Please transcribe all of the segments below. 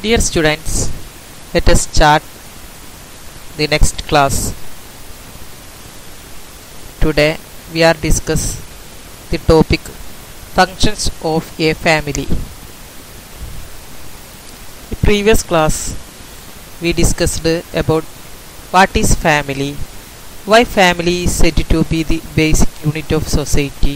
Dear students, let us start the next class. Today we are discuss the topic functions of a family. In previous class we discussed about what is family, why family is said to be the basic unit of society.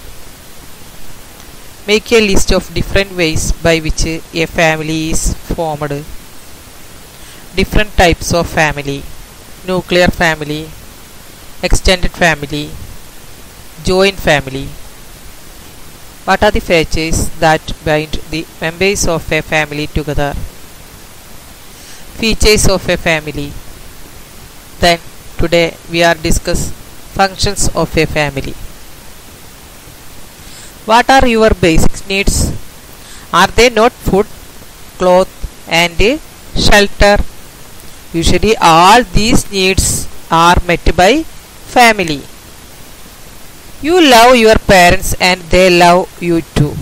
Make a list of different ways by which a family is formed. Different types of family nuclear family, extended family, joint family. What are the features that bind the members of a family together? Features of a family. Then today we are discuss functions of a family. What are your basic needs? Are they not food, cloth, and shelter? Usually, all these needs are met by family. You love your parents and they love you too.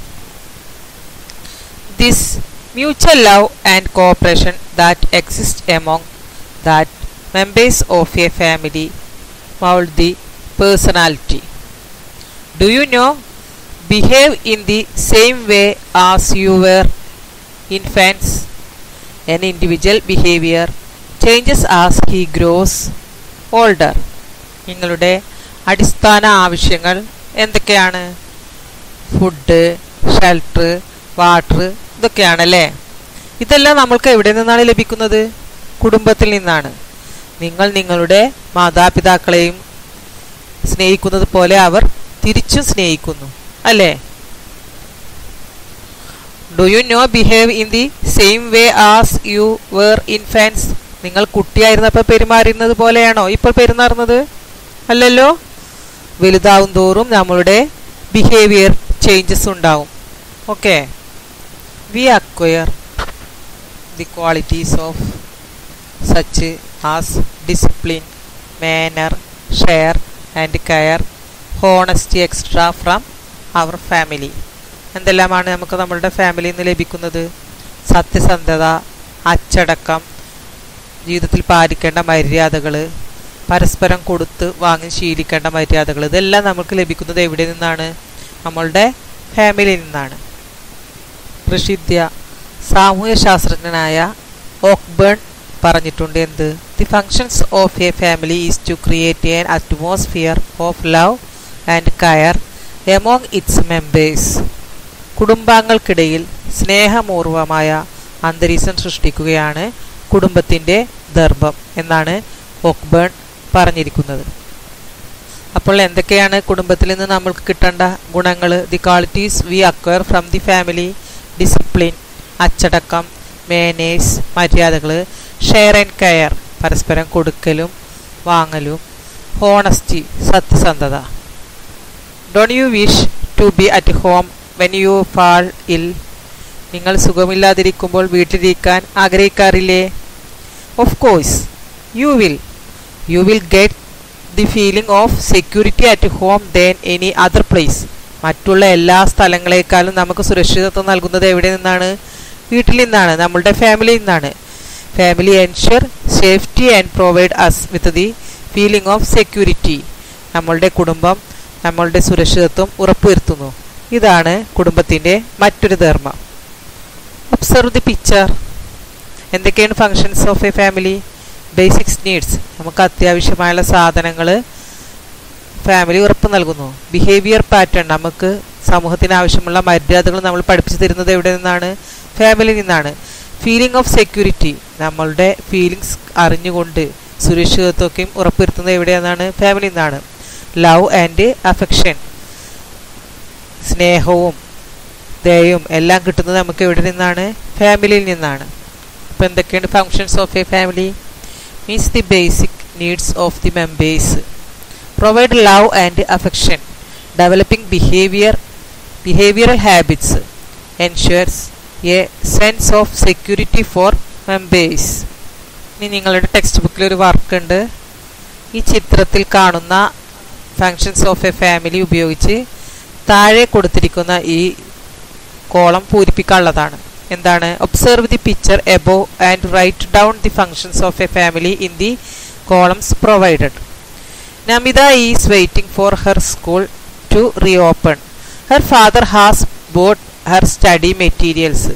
This mutual love and cooperation that exists among that members of a family mold the personality. Do you know behave in the same way as you were infants. An individual behavior changes as he grows older. നിങ്ങളുടെ അടിസ്ഥാന ആവശ്യങ്ങൾ എന്തൊക്കെയാണ് food shelter water ഇതൊക്കെയാണല്ലേ ഇതെല്ലാം നമ്മൾക്ക് എവിടെ നിന്നാണ് ലഭിക്കുന്നത് കുടുംബത്തിൽ നിന്നാണ് നിങ്ങൾ നിങ്ങളുടെ മാതാപിതാക്കളെയും സ്നേഹിക്കുന്നത് പോലെ അവർ തിരിച്ചും സ്നേഹിക്കുന്നു അല്ലേ do you know behave in the same way as you were infants നിങ്ങൾ കുട്ടിയായിരുന്നപ്പോൾ പെരുമാറുന്നത് പോലെയാണോ ഇപ്പോൾ പെരുമാറുന്നത് അല്ലല്ലോ വലുതാവും തോറും നമ്മളുടെ ബിഹേവിയർ ചേഞ്ചസ് ഉണ്ടാവും okay we acquire the qualities of such as discipline manner share and care honesty extra from our family എന്തെല്ലാമാണ് നമുക്ക് നമ്മളുടെ ഫാമിലിയിൽ നിന്ന് ലഭിക്കുന്നത് സത്യസന്ധത അച്ചടക്കം ജീവിതത്തിൽ പാലിക്കേണ്ട മര്യാദകൾ പരസ്പരം കൊടുത്ത് വാങ്ങി ശീലിക്കേണ്ട മര്യാദകൾ ഇതെല്ലാം നമുക്ക് ലഭിക്കുന്നത് എവിടെ നിന്നാണ് നമ്മളുടെ ഫാമിലിയിൽ നിന്നാണ് പ്രസിദ്ധ സാമൂഹ്യ ശാസ്ത്രജ്ഞനായ ഓക്ബേൺ പറഞ്ഞിട്ടുണ്ട് എന്ത് the functions of a family is to create an atmosphere of love and care among its members കുടുംബാംഗങ്ങൾക്കിടയിൽ സ്നേഹപൂർവമായ അന്തരീക്ഷം സൃഷ്ടിക്കുകയാണ് കുടുംബത്തിൻ്റെ ധർമ്മം എന്നാണ് ഒക്ബേൺ പറഞ്ഞിരിക്കുന്നത് അപ്പോൾ എന്തൊക്കെയാണ് കുടുംബത്തിൽ നിന്ന് നമ്മൾക്ക് കിട്ടേണ്ട ഗുണങ്ങൾ the qualities we acquire from the family discipline അച്ചടക്കം മേനേഴ്സ് മര്യാദകൾ ഷെയർ ആൻഡ് കെയർ പരസ്പരം കൊടുക്കലും വാങ്ങലും ഹോണസ്റ്റി സത്യസന്ധത don't you wish to be at home when you fall ill നിങ്ങൾ സുഖമില്ലാതിരിക്കുമ്പോൾ വീട്ടിലിരിക്കാൻ ആഗ്രഹിക്കാറില്ലേ of course you will you will get the feeling of security at home than any other place മറ്റുള്ള എല്ലാ സ്ഥലങ്ങളെക്കാളും നമുക്ക് സുരക്ഷിതത്വം നൽകുന്നത് എവിടെ നിന്നാണ് വീട്ടിൽ നിന്നാണ് നമ്മളുടെ ഫാമിലിയിൽ നിന്നാണ് family ensure safety and provide us with the feeling of security നമ്മളുടെ കുടുംബം നമ്മളുടെ സുരക്ഷിതത്വം ഉറപ്പുവരുത്തുന്നു ഇതാണ് കുടുംബത്തിൻ്റെ മറ്റൊരു ധർമ്മം ഒബ്സർവ് ദി പിക്ചർ എന്തൊക്കെയാണ് functions of a family basics needs നമുക്ക് അത്യാവശ്യമായുള്ള സാധനങ്ങൾ ഫാമിലി ഉറപ്പ് നൽകുന്നു ബിഹേവിയർ പാറ്റേൺ നമുക്ക് സമൂഹത്തിന് ആവശ്യമുള്ള മര്യാദകൾ നമ്മൾ പഠിപ്പിച്ചു തരുന്നത് എവിടെ നിന്നാണ് ഫാമിലിയിൽ നിന്നാണ് ഫീലിംഗ് ഓഫ് സെക്യൂരിറ്റി നമ്മളുടെ ഫീലിങ്സ് അറിഞ്ഞുകൊണ്ട് സുരക്ഷിതത്വമൊക്കെയും ഉറപ്പുവരുത്തുന്നത് എവിടെയെന്നാണ് ഫാമിലിയിൽ നിന്നാണ് ലവ് ആൻഡ് അഫെക്ഷൻ സ്നേഹവും ദയയും എല്ലാം കിട്ടുന്നത് നമുക്ക് എവിടെ നിന്നാണ് ഫാമിലിയിൽ നിന്നാണ് അപ്പോൾ എന്തൊക്കെയാണ് functions of a family means the basic needs of the members provide love and affection developing behaviour behavioural habits ensures a sense of security for members ഇനി നിങ്ങളുടെ ടെക്സ്റ്റ് ബുക്കിൽ ഒരു വർക്ക് ഉണ്ട് ഈ ചിത്രത്തിൽ കാണുന്ന ഫങ്ഷൻസ് ഓഫ് എ ഫാമിലി ഉപയോഗിച്ച് താഴെ കൊടുത്തിരിക്കുന്ന ഈ കോളം പൂരിപ്പിക്കാനുള്ളതാണ് എന്താണ് observe the picture above and write down the functions of a family in the columns provided Namita is waiting for her school to reopen her father has bought her study materials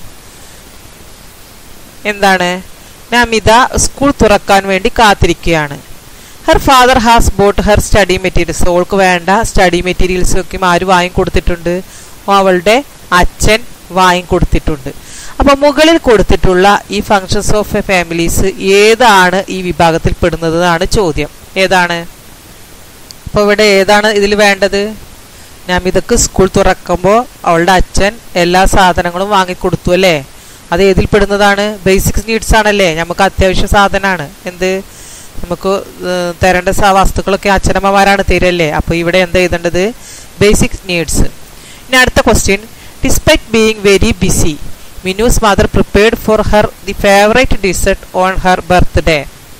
എന്താണ് Namita school തുറക്കാൻ വേണ്ടി കാത്തിരിക്കുകയാണ് her father has bought her study materials അവൾക്ക് വേണ്ട study materials ഒക്കെ ആര് വാങ്ങിക്കൊടുത്തിട്ടുണ്ട് അവളുടെ അച്ഛൻ വാങ്ങിക്കൊടുത്തിട്ടുണ്ട് അപ്പോൾ മുകളിൽ കൊടുത്തിട്ടുള്ള ഈ ഫങ്ഷൻസ് ഓഫ് എ ഫാമിലീസ് ഏതാണ് ഈ വിഭാഗത്തിൽ പെടുന്നത് എന്നാണ് ചോദ്യം ഏതാണ് അപ്പോൾ ഇവിടെ ഏതാണ് ഇതിൽ വേണ്ടത് നമിതക്ക് സ്കൂൾ തുറക്കുമ്പോൾ അവളുടെ അച്ഛൻ എല്ലാ സാധനങ്ങളും വാങ്ങിക്കൊടുത്തു അല്ലേ അത് ഏതിൽ പെടുന്നതാണ് ബേസിക് നീഡ്സ് ആണല്ലേ നമുക്ക് അത്യാവശ്യ സാധനമാണ് എന്ത് നമുക്ക് തരേണ്ട വസ്തുക്കളൊക്കെ അച്ഛനമ്മമാരാണ് തരല്ലേ അപ്പോൾ ഇവിടെ എന്താ എഴുതേണ്ടത് ബേസിക് നീഡ്സ് ഇനി അടുത്ത question despite being very busy Minnu's mother prepared for her the favourite dessert on her birthday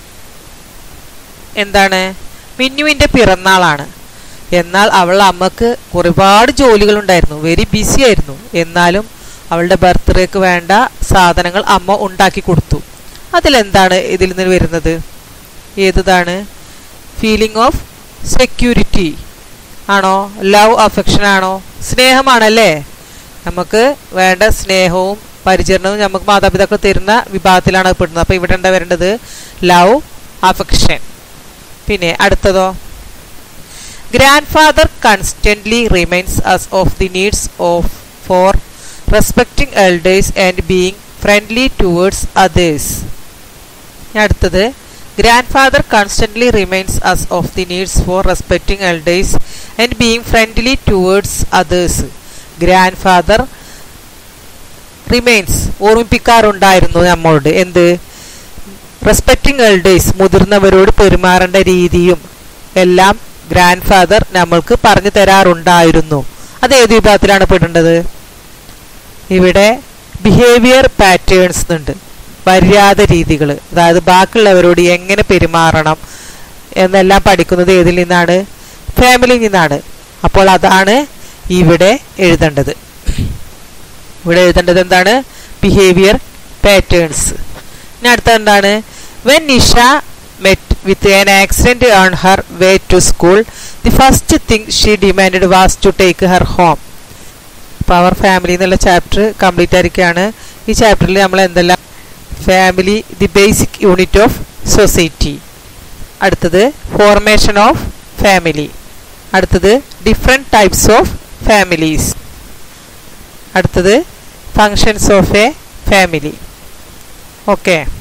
എന്താണ് മിന്നുവിൻ്റെ പിറന്നാളാണ് എന്നാൽ അവളുടെ അമ്മക്ക് ഒരുപാട് ജോലികളുണ്ടായിരുന്നു വെരി ബിസി ആയിരുന്നു എന്നാലും അവളുടെ ബർത്ത്ഡേക്ക് വേണ്ട സാധനങ്ങൾ അമ്മ ഉണ്ടാക്കി കൊടുത്തു അതിലെന്താണ് ഇതിൽ നിന്ന് വരുന്നത് ഏതാണ് ഫീലിംഗ് ഓഫ് സെക്യൂരിറ്റി ആണോ ലവ് അഫെക്ഷൻ ആണോ സ്നേഹമാണല്ലേ നമുക്ക് വേണ്ട സ്നേഹവും പരിചരണവും നമുക്ക് മാതാപിതാക്കൾ തരുന്ന വിഭാഗത്തിലാണ് പെടുന്നത് അപ്പോൾ ഇവിടെ എന്താ വരേണ്ടത് ലവ് അഫെക്ഷൻ പിന്നെ അടുത്തതോ grandfather constantly reminds us of the needs of for respecting elders and being friendly towards others അടുത്തത് grandfather constantly reminds us of the needs for respecting elders and being friendly towards others grandfather reminds ഓർമ്മിപ്പിക്കാറുണ്ടായിരുന്നു നമ്മളോട് എന്ത് respecting elders മുതിർന്നവരോട് പെരുമാറേണ്ട രീതിയും എല്ലാം grand father നമ്മൾക്ക് പറഞ്ഞു തരാറുണ്ടായിരുന്നു അത് ഏത് വിഭാഗത്തിലാണ് പെടേണ്ടത് ഇവിടെ ബിഹേവിയർ പാറ്റേൺസ് ഉണ്ട് മര്യാദ രീതികൾ അതായത് ബാക്കിയുള്ളവരോട് എങ്ങനെ പെരുമാറണം എന്നെല്ലാം പഠിക്കുന്നത് ഏതിൽ നിന്നാണ് ഫാമിലിയിൽ നിന്നാണ് അപ്പോൾ അതാണ് ഇവിടെ എഴുതേണ്ടത് ഇവിടെ എഴുതേണ്ടത് എന്താണ് ബിഹേവിയർ പാറ്റേൺസ് ഇനി അടുത്ത എന്താണ് when Nisha met with an accident on her way to school the first thing she demand was to take her home power family എന്നുള്ള ചാപ്റ്റർ കംപ്ലീറ്റ് ആയിരിക്കുകയാണ് ഈ ചാപ്റ്ററിൽ നമ്മൾ എന്തെല്ലാം family the basic unit of society അടുത്തത് ഫോർമേഷൻ ഓഫ് ഫാമിലി അടുത്തത് different types of families അടുത്തത് functions of a family okay